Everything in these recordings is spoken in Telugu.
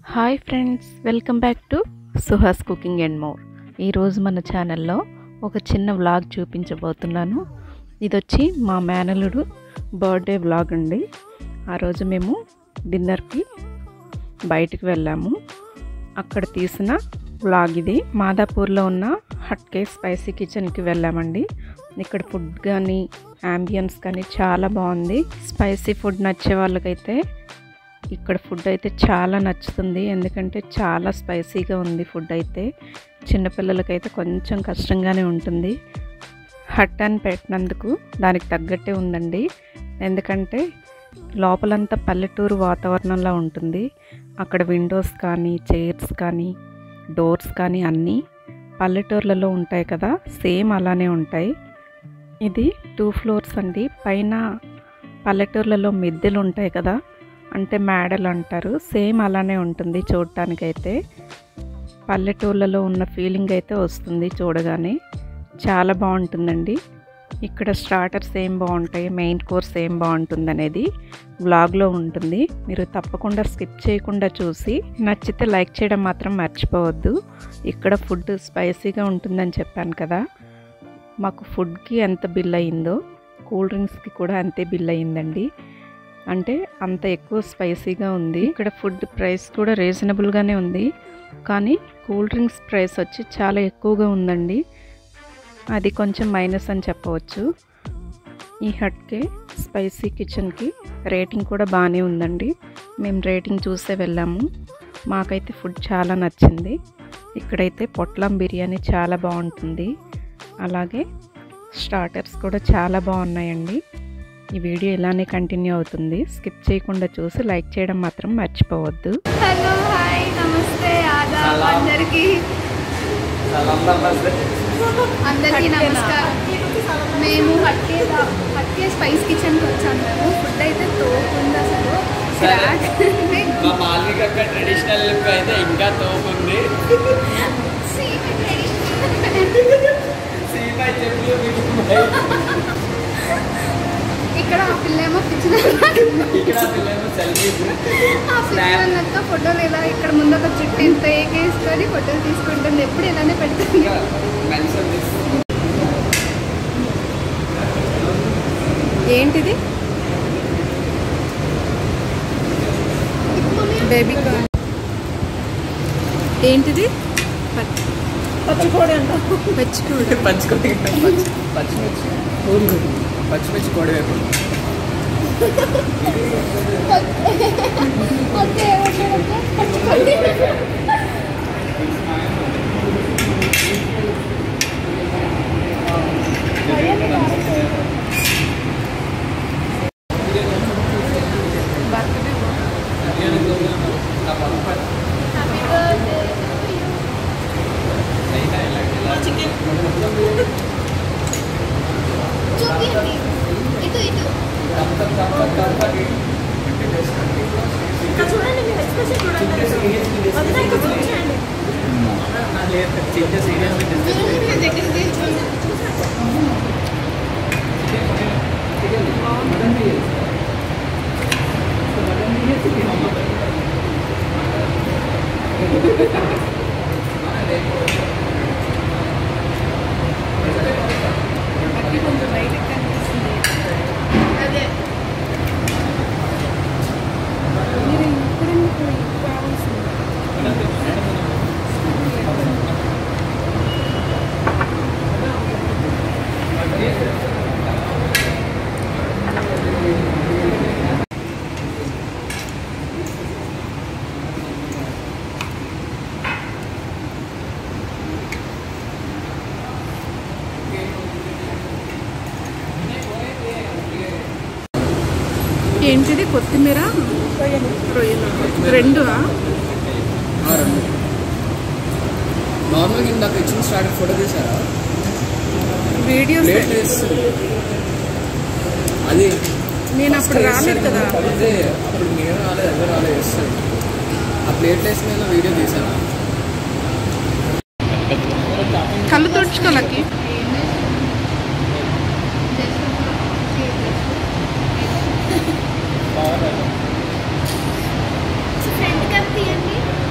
Hi friends welcome back to Suhas cooking and more ఈరోజు మన ఛానల్లో ఒక చిన్న వ్లాగ్ చూపించబోతున్నాను ఇది వచ్చి మా మేనలుడు బర్త్డే వ్లాగ్ అండి ఆ రోజు మేము డిన్నర్కి బయటికి వెళ్ళాము అక్కడ తీసిన వ్లాగ్ ఇది మాదాపూర్లో ఉన్న హట్కే స్పైసీ కిచెన్కి వెళ్ళామండి ఇక్కడ ఫుడ్ కానీ అంబియన్స్ కానీ చాలా బాగుంది స్పైసీ ఫుడ్ నచ్చే వాళ్ళకైతే ఇక్కడ ఫుడ్ అయితే చాలా నచ్చుతుంది ఎందుకంటే చాలా స్పైసీగా ఉంది ఫుడ్ అయితే చిన్నపిల్లలకైతే కొంచెం కష్టంగానే ఉంటుంది హట్ అని పెట్టినందుకు దానికి తగ్గట్టే ఉందండి ఎందుకంటే లోపలంతా పల్లెటూరు వాతావరణంలో ఉంటుంది అక్కడ విండోస్ కానీ చైర్స్ కానీ డోర్స్ కానీ అన్నీ పల్లెటూర్లలో ఉంటాయి కదా సేమ్ అలానే ఉంటాయి ఇది టూ ఫ్లోర్స్ అండి పైన పల్లెటూర్లలో మిద్దెలు ఉంటాయి కదా అంటే మేడలు అంటారు సేమ్ అలానే ఉంటుంది చూడటానికైతే పల్లెటూర్లలో ఉన్న ఫీలింగ్ అయితే వస్తుంది చూడగానే చాలా బాగుంటుందండి ఇక్కడ స్టార్టర్స్ ఏం బాగుంటాయి మెయిన్ కోర్స్ ఏం బాగుంటుంది అనేది వ్లాగ్లో ఉంటుంది మీరు తప్పకుండా స్కిప్ చేయకుండా చూసి నచ్చితే లైక్ చేయడం మాత్రం మర్చిపోవద్దు ఇక్కడ ఫుడ్ స్పైసీగా ఉంటుందని చెప్పాను కదా మాకు ఫుడ్కి ఎంత బిల్ అయిందో కూల్ డ్రింక్స్కి కూడా అంతే బిల్ అయిందండి అంటే అంత ఎక్కువ స్పైసీగా ఉంది ఇక్కడ ఫుడ్ ప్రైస్ కూడా రీజనబుల్గానే ఉంది కానీ కూల్ డ్రింక్స్ ప్రైస్ వచ్చి చాలా ఎక్కువగా ఉందండి అది కొంచెం మైనస్ అని చెప్పవచ్చు ఈ హట్కే స్పైసీ కిచెన్కి రేటింగ్ కూడా బాగానే ఉందండి మేము రేటింగ్ చూసే వెళ్ళాము మాకైతే ఫుడ్ చాలా నచ్చింది ఇక్కడైతే పొట్లం బిర్యానీ చాలా బాగుంటుంది అలాగే స్టార్టర్స్ కూడా చాలా బాగున్నాయండి ఈ వీడియో ఇలానే కంటిన్యూ అవుతుంది స్కిప్ చేయకుండా చూసి లైక్ చేయడం మాత్రం మర్చిపోవద్దు హలో హాయ్ నమస్తే ఆదాబ్ అందరికి అందరికీ నమస్కారం మేము హట్కే దా- హట్కే స్పైస్ కిచెన్కి వచ్చాము మేము ఫుడ్ అయితే తోకుంది అసలు సరే. క్రాక్. మా మాల్విక అక్క ట్రెడిషనల్ లుక్ అయితే ఇంకా తోకుంది సీమ traditional. సీమా చెప్పులు ఇక్కడ ఆ పిల్లేమో పిచ్చిన ఇక్కడ పిల్లలు సెల్ఫీస్ ఆ పిల్లలతో ఫోటోలు ఇలా ఇక్కడ ముందు ఒక చుట్టూ ఇంత ఏకేసుకొని ఫోటోలు తీసుకుంటుంది ఎప్పుడు ఇలానే పెడుతుంది మెన్షన్ ఏంటిది బేబీ కార్న్ ఏంటిది పచ్చికోడి అంట పచ్చికోడి పచ్చికోడి పచ్చి పచ్చిమిర్చి పచ్చిమిర్చి కోడి వైపు ఓకే ఓకే ఓకే చూపించండి ఇటు ఇటు దగ్గర తీసుకోండి అదే ఏంటిది కొత్తిమీర రొయ్యలు రెండు నార్మల్గా ఇందాక ఇచ్చిన స్టార్టర్ ఫోటో తీసారా వీడియో ప్లేట్ వేస్తుంది అది నేను అప్పుడు రాలేదు కదా అదే అప్పుడు నేను రాలేదు ఎవరు రాలేదు వేస్తుంది ఆ ప్లేట్ వేసి నేను వీడియో తీసాను కళ్ళు తుడుచుకోలకి ఫ్రంట్ కప్ తీయండి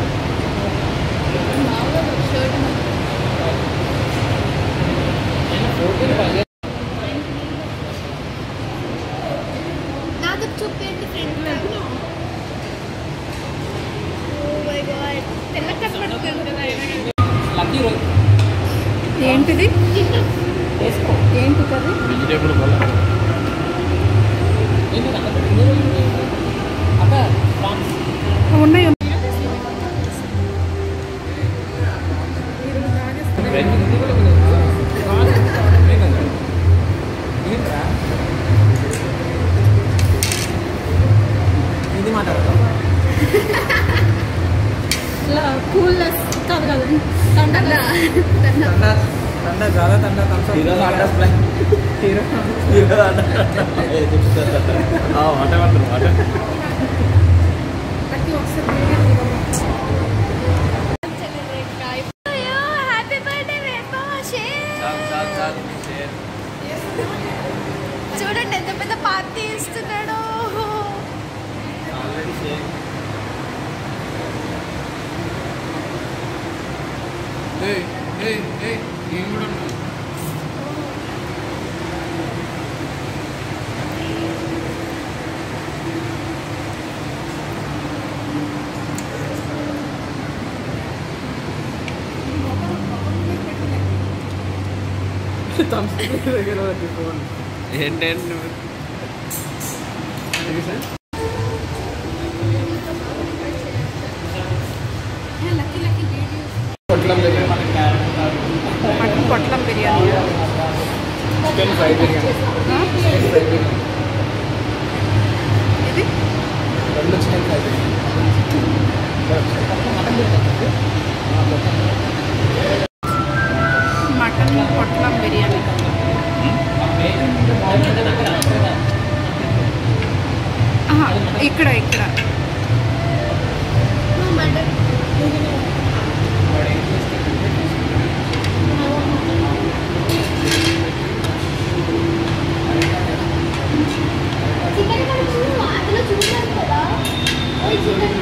తెల్ల కనబడుతుంది కదా ఆయన. లక్కీ రోజు ఏంటిది వేసుకో ఏంటి కది వెజిటేబుల్ వల్ల అక్క ప్రాన్స్ ఉన్నాయి ఇది మాట్లాడతాం కూల్నెస్ కాదు కాదు తండ్రి ठंडा ठंडा ज्यादा ठंडा कम से हीरो आटा प्लान हीरो हीरो आटा ఆ మాట మాత్రం మాట అయ్యో హ్యాపీ బర్త్డే వేపవాషే చాలు చాలు చాలు షేర్ చూడండి ఎంత పెద్ద పార్టీ ఇస్తున్నాడు ఆల్రెడీ షేర్ ఏయ్ ఏయ్ ఏయ్ నేను కూడా ఉన్నాను ఏంటంటే లక్కీ లక్కీ వీడియో పొట్లం దగ్గర మన క్యారెట్ మటన్ పొట్లం biryani chicken fry biryani chicken fry biryani ఇది రెండు చికెన్ ఫ్రై బిర్యానీ మటన్ పొట్లం బిర్యానీ ఆహా, ఇక్కడ ఇక్కడ చికెన్ అందులో చూసాను కదా ఓయ్ చికెన్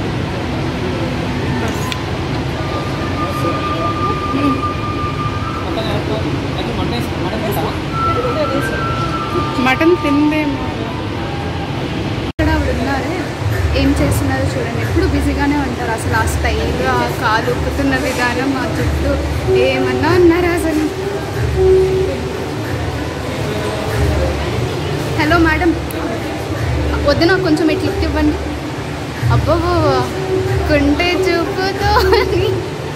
మటన్ తిందేమో ఇక్కడ ఆవిడ ఉన్నారే ఏం చేస్తున్నారో చూడండి ఎప్పుడు బిజీగానే ఉంటారు అసలు ఆ స్టైల్ ఆ కాలు ఉక్కుతున్న విధానం ఆ జుట్టు ఏమన్నా అన్నారా అసలు హలో మేడం వద్దు నాకు కొంచెం ఇట్లా లుక్ ఇవ్వండి అబ్బో కుంటే చూపుతో అని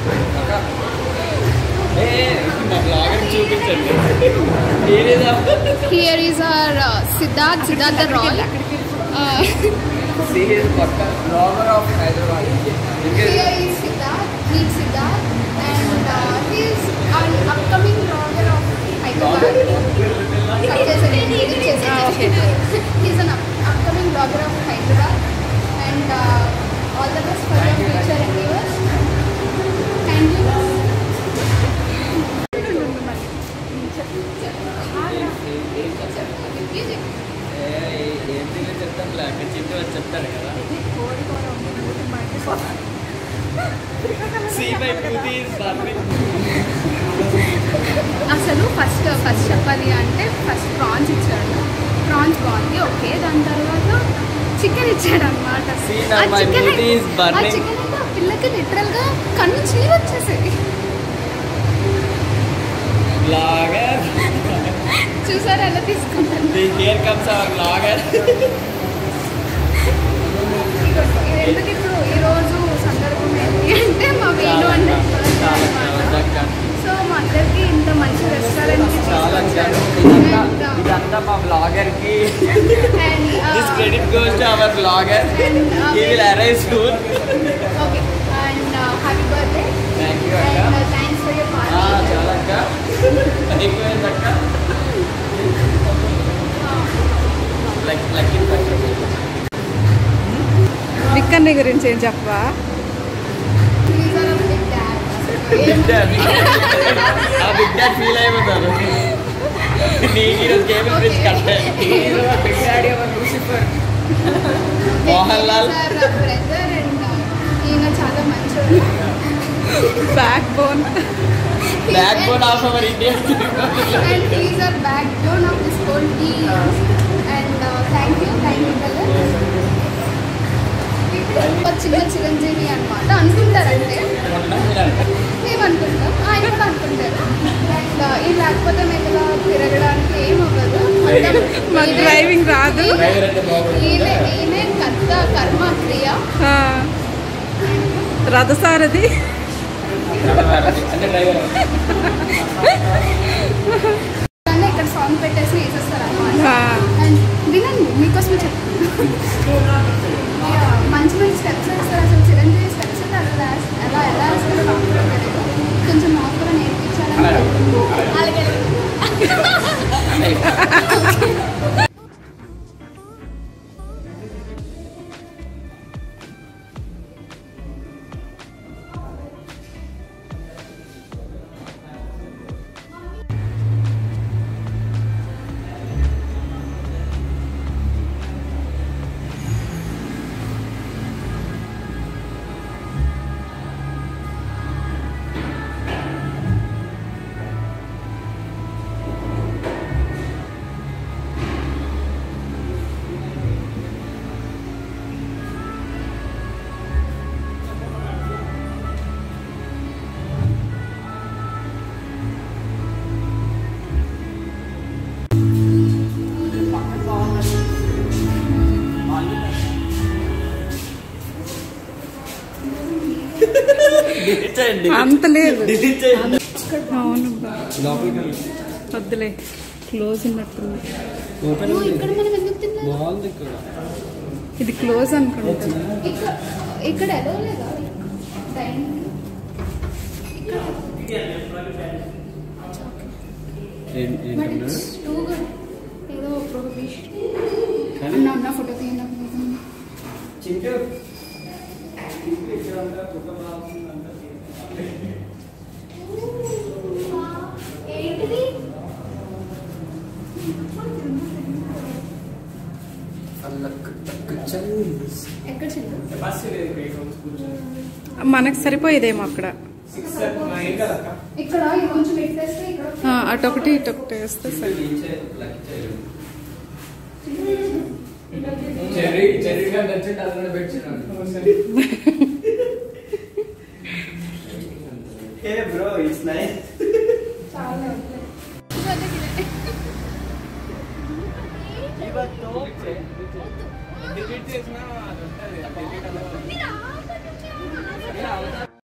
మా బ్లాగర్ చూపించండి ఏదేదా here is our Siddharth Siddhartha Roy serious పక్క blogger of Hyderabad Here is Siddharth, meet Siddharth, and uh, he is an upcoming blogger of Hyderabad. Cut చేసేది, edit చేసేది. Ah, okay. he is an up- upcoming blogger of Hyderabad, and uh, all the best for your future endeavors. Thank you. ఏంటి చెప్తాను లేక చెప్పి వచ్చి చెప్తాడు కదా సీ బై పూతి అసలు ఫస్ట్ ఫస్ట్ చెప్పాలి అంటే ఫస్ట్ ప్రాన్స్ ఇచ్చాడు ప్రాన్స్ బాగుంది ఓకే దాని తర్వాత చికెన్ ఇచ్చాడు అనమాట See, now my beauty is burning. Chicken అయితే ఆ పిల్లకి లిటరల్ గా కన్ను చీర వచ్చేసేది బ్లాగర్ చూసారా ఎలా తీసుకుంటాను the here comes our blogger ఎందుకు ఇప్పుడు ఈ రోజు సందర్భం ఏంటి అంటే మా వేణు అంటే చాలా చాలా చక్కగా సో మా అందరికి ఇంత మంచి రెస్టారెంట్ చాలా చక్కగా ఇదంతా ఇదంతా మా బ్లాగర్ కి this credit goes to our blogger he will arrive soon okay and happy birthday thank you అక్క and thanks for your uh, party చాలా అక్క అయిపోయింది అక్క లక్ లక్కీ విక్కన్ని గురించి ఏం చెప్పవా ప్లీజ్ ఆర్ బిగ్ డాడ్ ఆ బిగ్ డాడ్ ఫీల్ అయిపోతారు నీకు ఈరోజు కేబుల్ బ్రిడ్జ్ కట్టే బిగ్ డాడీ ఎవరు Lucifer Mohan Lal brother and ఈయన చాలా మంచోడు backbone backbone of our India and he's a backbone of this whole team and uh, thank you thank you brother ఒక చిన్న చిరంజీవి అనమాట అనుకుంటారంటే మేము అనుకుంటాం ఆయన కూడా అనుకుంటారు అండ్ ఇది లేకపోతే మేము ఇలా తిరగడానికి ఏం అవ్వదు మాకు డ్రైవింగ్ రాదు ఈయనే ఈయనే కర్త కర్మ క్రియ ఆ, రథసారథి అంటే డ్రైవర్ కానీ ఇక్కడ సాంగ్ పెట్టేసి వేసేస్తారు అనమాట ఆ, అండ్ వినండి మీకోసమే చెప్తాను మంచి మంచి స్టెప్స్ వేస్తారు అసలు చిరంజీవి స్టెప్స్ అయితే అలా వేస్- ఎలా ఎలా వేస్తారో నాకు కూడా తెలియదు కొంచెం నాకు కూడా నేర్పించాలని అలాగే డిలీట్ చేయండి అంత లేదు డిలీట్ చేయండి అవును బా. లోపలికి వద్దులే క్లోజ్ ఉన్నట్టుంది ఓపెన్ నువ్వు ఇక్కడ మనం ఎందుకు తిన్నాం బాగుంది ఇక్కడ ఇది క్లోజ్ అనుకుంటా ఇక్కడ ఇక్కడ ఎలా లేదా dining but it's too good ఏదో ప్రొహిబిషన్ అన్న అన్న ఫోటో తీయండి చింటూ ఏంటిది ఎక్కడ చింటూ మనకు సరిపోయేదేమో అక్కడ ఇక్కడ ఇది కొంచెం పెట్టేస్తే ఇక్కడ ఆ, అటొకటి ఇటొకటి వేస్తే సరే చెర్రీ చెర్రీ గారు నచ్చింది అందులో పెట్టినాడు